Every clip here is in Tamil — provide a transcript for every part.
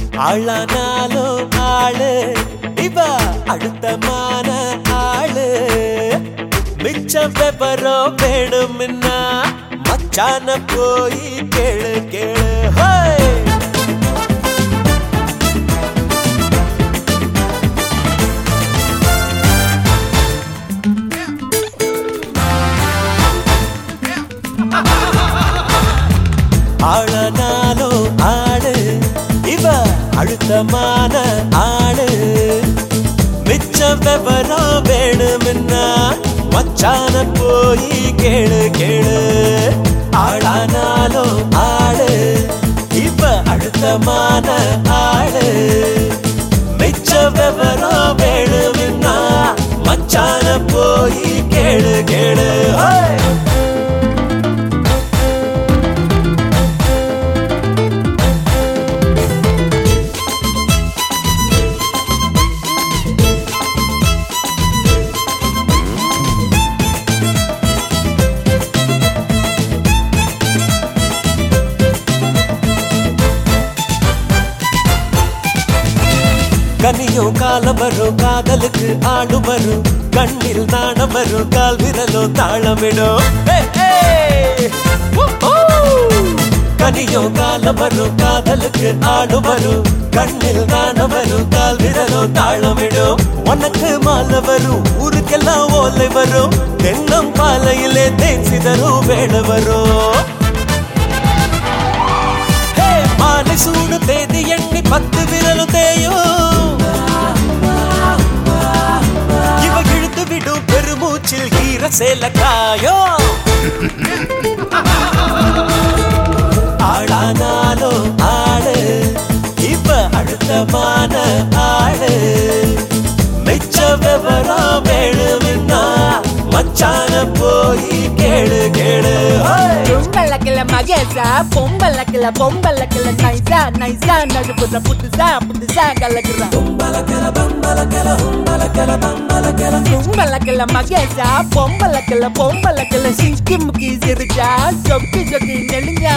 ஆளானாலும் ஆளு இவ அடுத்தமான ஆளு மிச்சம் விவரம் வேணும்னா மச்சான போய் கேளு கேளு ஹோய் ஆளனாலும் ஆளு இவ அழுத்தமான ஆளு மிச்ச விவரம் வேணும்னா மச்சான போய் கேளு கேளு ஆளானாலும் ஆளு இவ அழுத்தமான ஆளு மிச்ச விவரம் வேணும்னா மச்சான போய் கேளு கேளு ஹோய் கனியும் காலம் வரும் காதலுக்கு ஆடு வரும் கண்ணில் நாணம் வரும் கால் விரலும் தாளமிடும் ஹே, ஹே! ஊ, ஊ! கனியும் காலம் வரும் காதலுக்கு ஆடு வரும் கண்ணில் நாணம் வரும் கால் விரலும் தாளமிடும் உனக்கு மாலை வரும் ஊருக்கெல்லாம் ஓலை வரும் தென்னம் பாலையிலே தேன் சிதறும் வேலை வரும் ஹே, மாலை சூடு தேதி எண்ணி பத்து விரலும் தேயும் இவ இழுத்து விடும் பெருமூச்சில் ஈர சேல காயம் ஆளானாலும் ஆளு இவ அழுத்தமான ஆளு மிச்ச விவரம் வேணும்னா மச்சான போய் கேளு கேளு ஹோய்! பொம்பளக்கில மகேசா பொம்பளக்கில பொம்பளக்கில நைசா நைசா நடுப்புற புதுசா புதுசா கலக்குறான் பொம்பளக்கில மகேசா பொம்பளக்கில பொம்பளக்கில சிக்கி முக்கி சிரிச்சா சொக்கி சொக்கி நெளிஞ்சா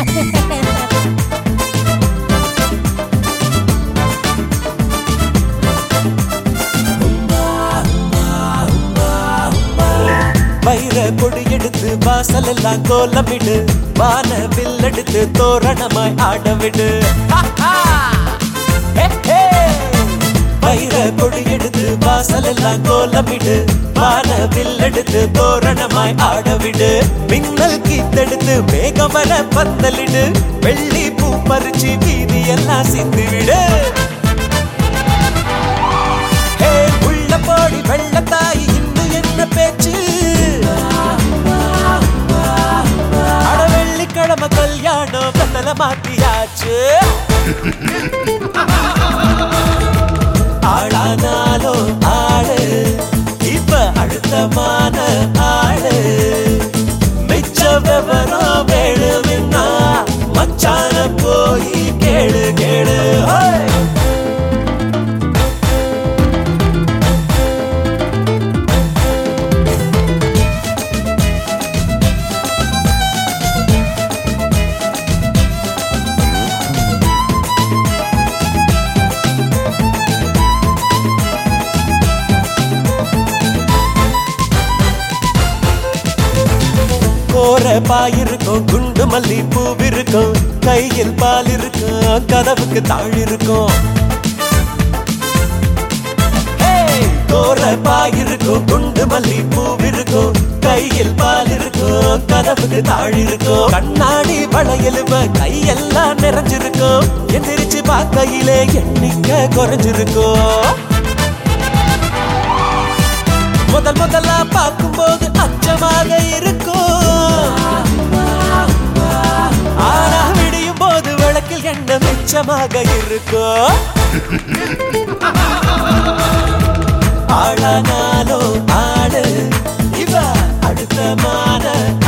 வைர கொடி எடுத்து வாசல் எல்லாம் கோலமிடு வான வில் எடுத்து தோரணமாய் ஆட விடு ஹே, ஹே! வைர கொடி எடுத்து வாசல் எல்லாம் கோலமிடு வான வில் எடுத்து தோரணமாய் ஆட விடு மின்னல் கீத்தெடுத்து மேகம் வர பந்தலிடு வெள்ளி பூ பறிச்சு வீதி எல்லாம் சிந்து விடு ஹே, உள்ள போடி வெள்ளத்தாய் இன்னும் என்ன பேச்சு அட வெள்ளிக்கிழமை கல்யாணம் கத்தல மாத்தியாச்சு ஆளானாலும் ஆளு இப்ப அழுத்தமான ஆளு மிச்ச விவரம் வேணும்னா மச்சான போய் கேளு கேளு ஹோய்! கோர பாயிருக்கும் குண்டு மல்லி பூவிருக்கும் கையில் பால் இருக்கும் கதவுக்கு தாழ் இருக்கும் ஹேய்! கோர பாயிருக்கும் குண்டு மல்லி பூவிருக்கும் கையில் பால் இருக்கும் கதவுக்கு தாழ் இருக்கும் கண்ணாடி வளையலுவ கையெல்லாம் நிறைஞ்சிருக்கும் எந்திரிச்சு பார்க்கையிலே எண்ணிக்கை குறைஞ்சிருக்கும் முதல் முதலா பார்க்கும்போது அச்சமாக இருக்கும் ஆனா விடியும் போது விளக்கில் எண்ணம் மிச்சமாக இருக்கும் ஆளானாலும் ஆளு இவ அடுத்தமான